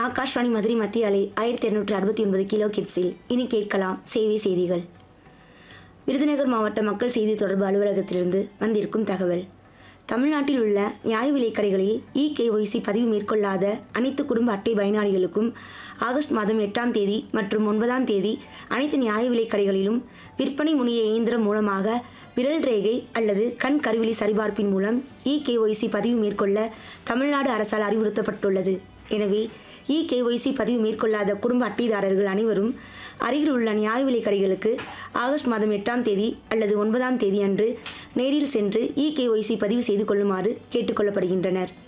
ஆகாஷ்வாணி மதுரை மத்திய அலை ஆயிரத்தி இரநூற்றி அறுபத்தி ஒன்பது கிலோ கிட்ஸில் இனி கேட்கலாம் சேவை செய்திகள் விருதுநகர் மாவட்ட மக்கள் செய்தி தொடர்பு அலுவலகத்திலிருந்து வந்திருக்கும் தகவல் தமிழ்நாட்டில் உள்ள நியாய விலைக் கடைகளில் இ கேஒய்சி பதிவு மேற்கொள்ளாத அனைத்து குடும்ப அட்டை பயனாளிகளுக்கும் ஆகஸ்ட் மாதம் எட்டாம் தேதி மற்றும் ஒன்பதாம் தேதி அனைத்து நியாய விலைக் கடைகளிலும் விற்பனை முனைய இயந்திரம் மூலமாக விரல் ரேகை அல்லது கண் கருவிழி சரிபார்ப்பின் மூலம் இ கேஒய்சி பதிவு மேற்கொள்ள தமிழ்நாடு அரசால் அறிவுறுத்தப்பட்டுள்ளது எனவே இ கேஒய்சி பதிவு மேற்கொள்ளாத குடும்ப அட்டைதாரர்கள் அனைவரும் அருகில் உள்ள நியாய விலைக் கடைகளுக்கு ஆகஸ்ட் மாதம் எட்டாம் தேதி அல்லது ஒன்பதாம் தேதி அன்று நேரில் சென்று இ கேஒய்சி பதிவு செய்து கொள்ளுமாறு கேட்டுக்கொள்ளப்படுகின்றனர்